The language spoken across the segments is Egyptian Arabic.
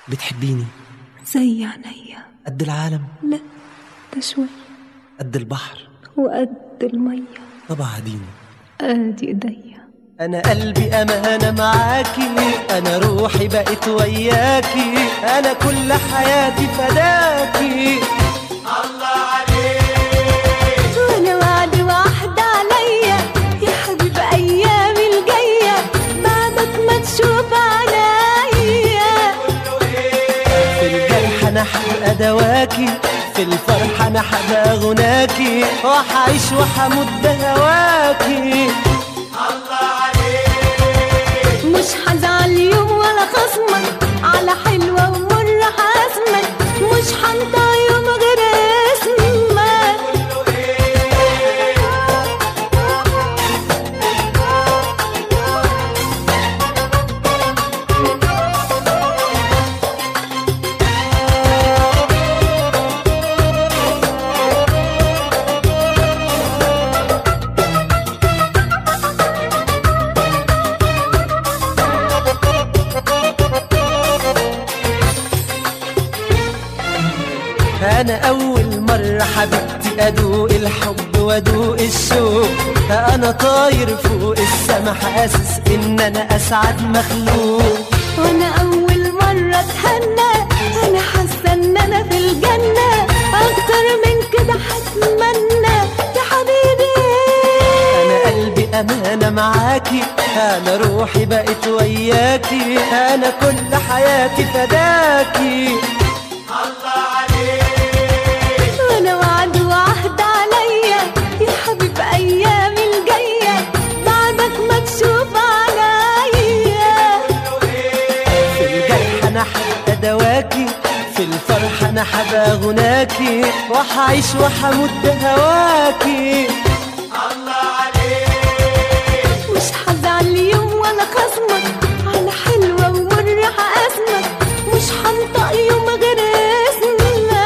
بتحبيني زي عينيا قد العالم لا ده شوي قد البحر وقد المية طب عاديني ادي ايديا انا قلبي امانه معاكي انا روحي بقت وياكي انا كل حياتي فداكي وانا وعد واحدة عليا يا حبيب ايامي الجاية بعدك ما تشوف عليا في الجرح انا هبقى دواكي في الفرح انا هبقى غناكي وهعيش وهموت بهواكي مش هزعل يوم ولا خصمك على حلوة ومرة حاسمك مش هنطق يوم غير اسمك انا اول مرة حبيبتي ادوق الحب وادوق الشوق انا طاير فوق السما حاسس ان انا اسعد مخلوق وانا اول مرة اتهنى انا حاسة ان انا في الجنة اكتر من كده هتمنى يا حبيبي انا قلبي امانه معاكي انا روحي بقت وياكي انا كل حياتي فداكي وانا وعد وعهد عليا يا حبيب ايامي الجاية بعدك ما تشوف عليا في الجرح انا هبقى دواكي في الفرح انا هبقى غناكي وهعيش وهموت بهواكي مش هزعل يوم ولا خصمك على حلوة ومرة هقاسمك مش هنطق يوم غير اسمك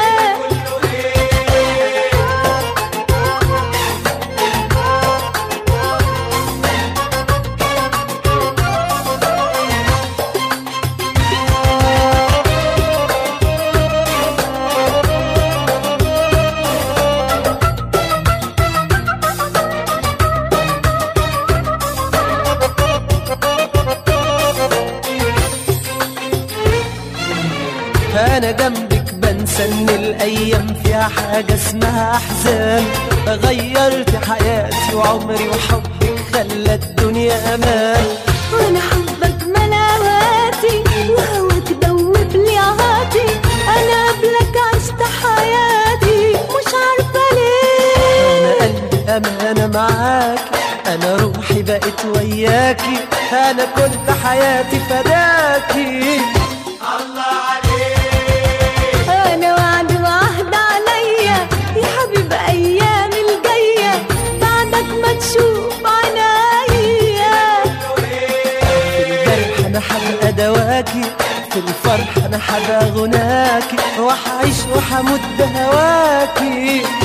انا جنبك بنسى ان الايام فيها حاجه اسمها احزان غيرت حياتي وعمري وحبك خلى الدنيا امان وانا حبك ملاواتي وهواك دوب لي عهاتي انا قبلك عشت حياتي مش عارفه انا ليه قلبي امانه معاكي انا روحي بقت وياكي انا كل حياتي فداكي انا وعد وعهد عليا يا حبيب ايامي الجايه بعدك ما تشوف عنايا في الجرح انا هبقى دواكي في الفرح انا هبقى غناكي وهعيش وهموت بهواكي